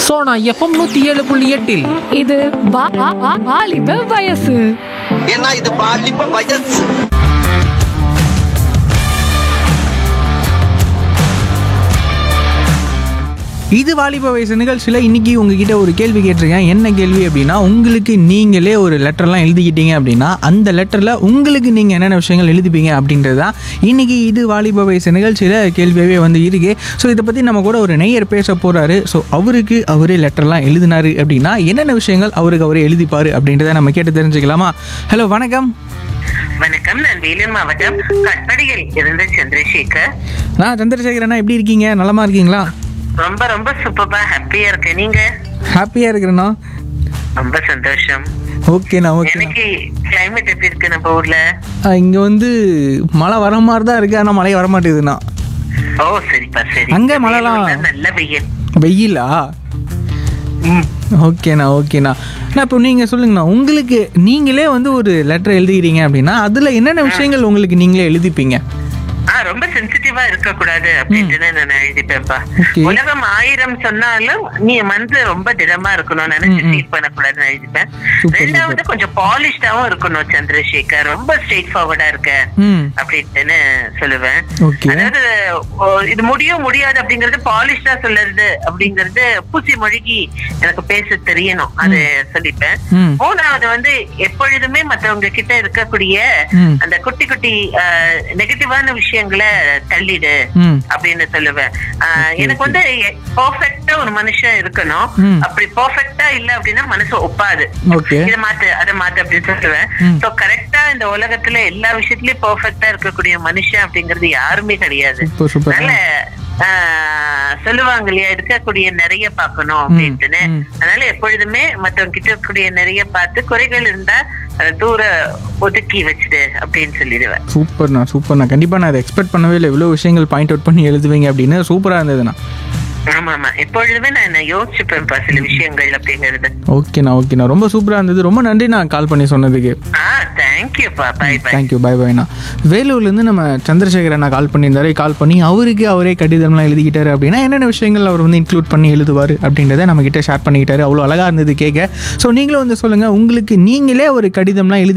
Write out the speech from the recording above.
Sona FM நூத்தி ஏழு புள்ளி எட்டில் இது வா- வா- வா- வாலிப வயசு ஏன்னா இது பாலிப்ப வயசு இது வாலிப வயசு நிகழ்ச்சியில் இன்னைக்கு உங்ககிட்ட ஒரு கேள்வி கேட்டிருக்கேன் என்ன கேள்வி அப்படின்னா உங்களுக்கு நீங்களே ஒரு லெட்டர்லாம் எழுதிக்கிட்டீங்க அப்படின்னா அந்த லெட்டரில் உங்களுக்கு நீங்கள் என்னென்ன விஷயங்கள் எழுதிப்பீங்க அப்படின்றது தான் இன்னைக்கு இது வாலிப வயசு நிகழ்ச்சியில் கேள்வியாகவே வந்து இருக்கு ஸோ இதை பற்றி நம்ம கூட ஒரு நெய்யர் பேச போகிறாரு ஸோ அவருக்கு அவரே லெட்டர்லாம் எழுதினாரு அப்படின்னா என்னென்ன விஷயங்கள் அவருக்கு அவரே எழுதிப்பார் அப்படின்றத நம்ம கேட்டு தெரிஞ்சுக்கலாமா ஹலோ வணக்கம் வணக்கம் நான் வேலூர் மாவட்டம் கட்படியில் இருந்து சந்திரசேகர் நான் சந்திரசேகரண்ணா எப்படி இருக்கீங்க நலமா இருக்கீங்களா ரொம்ப ரொம்ப சூப்பரா ஹாப்பியா இருக்கேன் நீங்க ஹாப்பியாக இருக்கிறேண்ணா ரொம்ப சந்தோஷம் ஓகேண்ணா ஓகேண்ணா எனக்கு கிளைமேட் எப்படி இருக்கு நம்ம ஊர்ல இங்கே வந்து மழை வர மாதிரி தான் இருக்குது ஆனால் மழை வர மாட்டேங்குதுண்ணா ஓ சரிப்பா சரி அங்க மழைலாம்? வேலூர்ல நல்ல வெயில் வெயிலா ஓகேண்ணா ஓகேண்ணா அண்ணா இப்போ நீங்கள் சொல்லுங்கண்ணா உங்களுக்கு நீங்களே வந்து ஒரு லெட்டர் எழுதிக்கிறீங்க அப்படின்னா அதில் என்னென்ன விஷயங்கள் உங்களுக்கு நீங்களே எழுதிப்பீங்க ஆ ரொம்ப சென்சிட்டிவா இருக்க கூடாது அப்படின்ட்டு நான் எழுதிப்பேன்ப்பா Okay. உலகம் ஆயிரம் சொன்னாலும் நீ மனசு ரொம்ப திடமா இருக்கணும் நினைச்சு ஃபீல் பண்ணக்கூடாதுன்னு எழுதிப்பேன் Super, ரெண்டாவது கொஞ்சம் பாலிஷ்டாவும் இருக்கணும் சந்திரசேகர் ரொம்ப ஸ்ட்ரெயிட் ஃபார்வர்டா இருக்க ம் அப்படின்னு சொல்லுவேன் Okay. அதாவது ஓ, இது முடியும் முடியாது அப்படிங்கறது பாலிஷ்டா சொல்லுறது அப்படிங்கறது பூசி மொழிகி எனக்கு பேச தெரியணும் அது சொல்லிப்பேன் ம். மூணாவது வந்து எப்பொழுதுமே மத்தவங்க கிட்ட இருக்கக்கூடிய ம். அந்த குட்டி குட்டி நெகட்டிவான விஷயங்களை தள்ளிடு ம். அப்படின்னு சொல்லுவேன் ஆஹ், எனக்கு வந்து பெர்ஃபெக்டா ஒரு மனுஷன் இருக்கணும் ம். அப்படி பெர்ஃபெக்டா இல்ல அப்படின்னா மனசு ஒப்பாது Okay. இதை மாத்து அதை மாத்து அப்படின்னு சொல்லுவேன் ம். சோ கரெக்டா இந்த உலகத்துல எல்லா விஷயத்திலயும் பெர்ஃபெக்டா இருக்கக்கூடிய மனுஷன் அப்படிங்கிறது யாருமே கிடையாது சூப்பர் சூப்பர் அதனால ஆஹ், சொல்லுவாங்க இல்லையா இருக்கக்கூடிய நிறைய பார்க்கணும் அப்படின்ட்டுன்னு ம். அதனால எப்பொழுதுமே மத்தவங்க கிட்ட இருக்கக்கூடிய நிறைய பார்த்து குறைகள் இருந்தா அதை தூர ஒதுக்கி வச்சுடு அப்படின்னு சொல்லிடுவேன் சூப்பர்ண்ணா சூப்பர்ண்ணா கண்டிப்பாக நான் அதை எக்ஸ்பெக்ட் பண்ணவே இல்லை இவ்வளோ விஷயங்கள் பாயிண்ட் அவுட் பண்ணி எழுதுவீங்க அப்படின்னு சூப்பராக இருந்ததுண்ணா ஆமா ஆமா எப்பொழுதுமே நான் யோசிச்சுப்பேன்ப்பா சில விஷயங்கள் அப்படிங்கிறது ஓகேண்ணா ஓகேண்ணா ரொம்ப சூப்பராக இருந்தது ரொம்ப நன்றி நான் கால் பண்ணி சொன்னதுக்கு ஆ தேங்க்யூப்பா பை பை தேங்க்யூ பை பைண்ணா வேலூர்லேருந்து நம்ம சந்திரசேகர் அண்ணா கால் பண்ணியிருந்தாரு கால் பண்ணி அவருக்கு அவரே கடிதம்லாம் எழுதிக்கிட்டாரு அப்படின்னா என்னென்ன விஷயங்கள் அவர் வந்து இன்க்ளூட் பண்ணி எழுதுவார் அப்படின்றத நம்ம கிட்ட ஷேர் பண்ணிக்கிட்டாரு அவ்வளோ அழகாக இருந்தது கேட்க ஸோ நீங்களும் வந்து சொல்லுங்கள் உங்களுக்கு நீங்களே ஒரு கடிதம்லாம் எழுதி